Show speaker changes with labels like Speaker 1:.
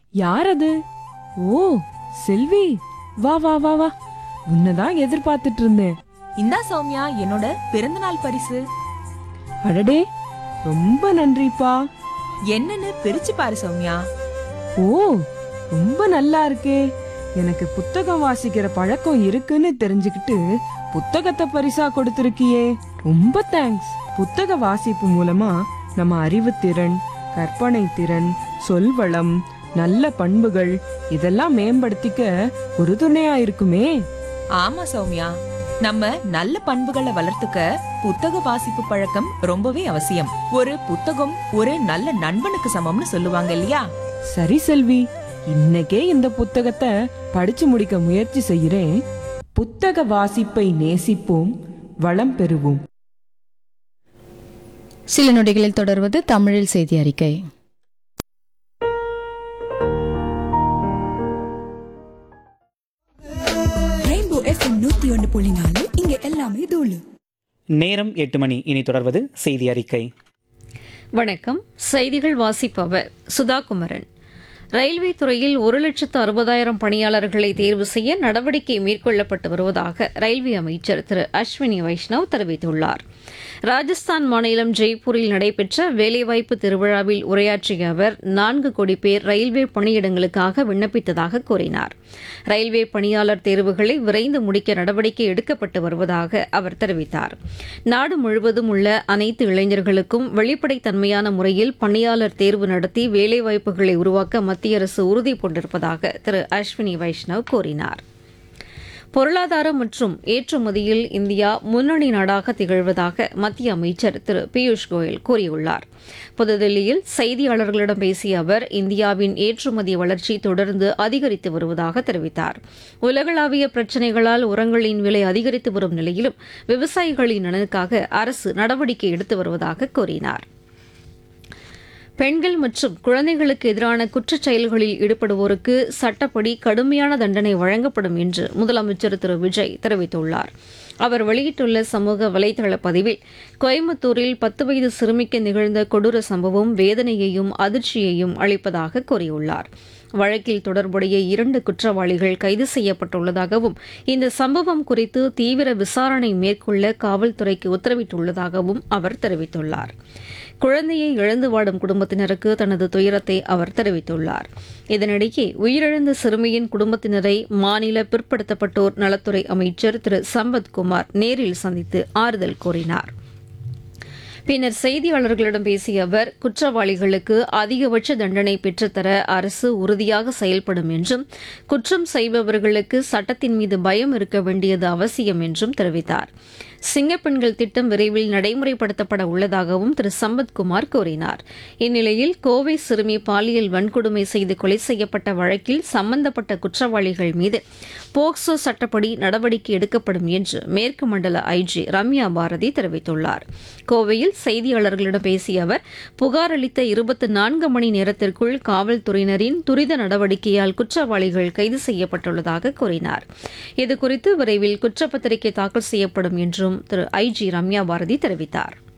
Speaker 1: யார் அது ஓ செல்வி வா வா வா வா உன்னதான் எதிர்பார்த்துட்டு இருந்தேன்
Speaker 2: இந்தா சௌமியா என்னோட பிறந்தநாள் பரிசு
Speaker 1: அடடே ரொம்ப நன்றிப்பா
Speaker 2: என்னன்னு பிரிச்சு பாரு சௌமியா
Speaker 1: ஓ ரொம்ப நல்லா இருக்கே எனக்கு புத்தகம் வாசிக்கிற பழக்கம் இருக்குன்னு தெரிஞ்சுக்கிட்டு புத்தகத்தை பரிசா கொடுத்திருக்கியே ரொம்ப தேங்க்ஸ் புத்தக வாசிப்பு மூலமா நம்ம அறிவுத்திறன் கற்பனை திறன் சொல்வளம் நல்ல பண்புகள் இதெல்லாம் மேம்படுத்திக்க ஒரு துணையா இருக்குமே
Speaker 2: ஆமா சௌமியா நம்ம நல்ல பண்புகளை வளர்த்துக்க புத்தக வாசிப்பு பழக்கம் ரொம்பவே அவசியம் ஒரு புத்தகம் ஒரு நல்ல நண்பனுக்கு சமம்னு சொல்லுவாங்க இல்லையா
Speaker 1: சரி செல்வி இன்னைக்கே இந்த புத்தகத்தை படிச்சு முடிக்க முயற்சி செய்கிறேன் புத்தக வாசிப்பை நேசிப்போம் வளம் பெறுவோம்
Speaker 3: சில நொடிகளில் தொடர்வது தமிழில் செய்தி அறிக்கை
Speaker 4: ரெயின்போ எஃப்எம் நூத்தி ஒன்று புள்ளி நாலு இங்க எல்லாமே தூளு
Speaker 5: நேரம் எட்டு மணி இனி தொடர்வது செய்தி அறிக்கை
Speaker 6: வணக்கம் செய்திகள் வாசிப்பவர் சுதா குமரன் ரயில்வே துறையில் ஒரு லட்சத்து அறுபதாயிரம் பணியாளர்களை தேர்வு செய்ய நடவடிக்கை மேற்கொள்ளப்பட்டு வருவதாக ரயில்வே அமைச்சர் திரு அஸ்வினி வைஷ்ணவ் தெரிவித்துள்ளார் ராஜஸ்தான் மாநிலம் ஜெய்ப்பூரில் நடைபெற்ற வேலைவாய்ப்பு திருவிழாவில் உரையாற்றிய அவர் நான்கு கோடி பேர் ரயில்வே பணியிடங்களுக்காக விண்ணப்பித்ததாக கூறினார் ரயில்வே பணியாளர் தேர்வுகளை விரைந்து முடிக்க நடவடிக்கை எடுக்கப்பட்டு வருவதாக அவர் தெரிவித்தார் நாடு முழுவதும் உள்ள அனைத்து இளைஞர்களுக்கும் வெளிப்படைத்தன்மையான முறையில் பணியாளர் தேர்வு நடத்தி வேலைவாய்ப்புகளை உருவாக்க மத்திய அரசு உறுதி பூண்டிருப்பதாக திரு அஸ்வினி வைஷ்ணவ் கூறினார் பொருளாதாரம் மற்றும் ஏற்றுமதியில் இந்தியா முன்னணி நாடாக திகழ்வதாக மத்திய அமைச்சர் திரு பியூஷ் கோயல் கூறியுள்ளார் புதுதில்லியில் செய்தியாளர்களிடம் பேசிய அவர் இந்தியாவின் ஏற்றுமதி வளர்ச்சி தொடர்ந்து அதிகரித்து வருவதாக தெரிவித்தார் உலகளாவிய பிரச்சினைகளால் உரங்களின் விலை அதிகரித்து வரும் நிலையிலும் விவசாயிகளின் நலனுக்காக அரசு நடவடிக்கை எடுத்து வருவதாக கூறினார் பெண்கள் மற்றும் குழந்தைகளுக்கு எதிரான குற்றச் செயல்களில் ஈடுபடுவோருக்கு சட்டப்படி கடுமையான தண்டனை வழங்கப்படும் என்று முதலமைச்சர் திரு விஜய் தெரிவித்துள்ளார் அவர் வெளியிட்டுள்ள சமூக வலைதள பதிவில் கோயம்புத்தூரில் பத்து வயது சிறுமிக்கு நிகழ்ந்த கொடூர சம்பவம் வேதனையையும் அதிர்ச்சியையும் அளிப்பதாக கூறியுள்ளார் வழக்கில் தொடர்புடைய இரண்டு குற்றவாளிகள் கைது செய்யப்பட்டுள்ளதாகவும் இந்த சம்பவம் குறித்து தீவிர விசாரணை மேற்கொள்ள காவல்துறைக்கு உத்தரவிட்டுள்ளதாகவும் அவர் தெரிவித்துள்ளார் குழந்தையை இழந்து வாடும் குடும்பத்தினருக்கு தனது துயரத்தை அவர் தெரிவித்துள்ளார் இதனிடையே உயிரிழந்த சிறுமியின் குடும்பத்தினரை மாநில பிற்படுத்தப்பட்டோர் நலத்துறை அமைச்சர் திரு சம்பத் குமார் நேரில் சந்தித்து ஆறுதல் கூறினார் பின்னர் செய்தியாளர்களிடம் பேசிய அவர் குற்றவாளிகளுக்கு அதிகபட்ச தண்டனை பெற்றுத்தர அரசு உறுதியாக செயல்படும் என்றும் குற்றம் செய்பவர்களுக்கு சட்டத்தின் மீது பயம் இருக்க வேண்டியது அவசியம் என்றும் தெரிவித்தார் சிங்கப்பெண்கள் திட்டம் விரைவில் நடைமுறைப்படுத்தப்பட உள்ளதாகவும் திரு சம்பத்குமார் கூறினார் இந்நிலையில் கோவை சிறுமி பாலியல் வன்கொடுமை செய்து கொலை செய்யப்பட்ட வழக்கில் சம்பந்தப்பட்ட குற்றவாளிகள் மீது போக்சோ சட்டப்படி நடவடிக்கை எடுக்கப்படும் என்று மேற்கு மண்டல ஐஜி ரம்யா பாரதி தெரிவித்துள்ளார் கோவையில் செய்தியாளர்களிடம் பேசிய அவர் புகார் அளித்த இருபத்தி நான்கு மணி நேரத்திற்குள் காவல்துறையினரின் துரித நடவடிக்கையால் குற்றவாளிகள் கைது செய்யப்பட்டுள்ளதாக கூறினார் இதுகுறித்து விரைவில் குற்றப்பத்திரிகை தாக்கல் செய்யப்படும் என்றும் திரு ஐஜி ரம்யா பாரதி தெரிவித்தார்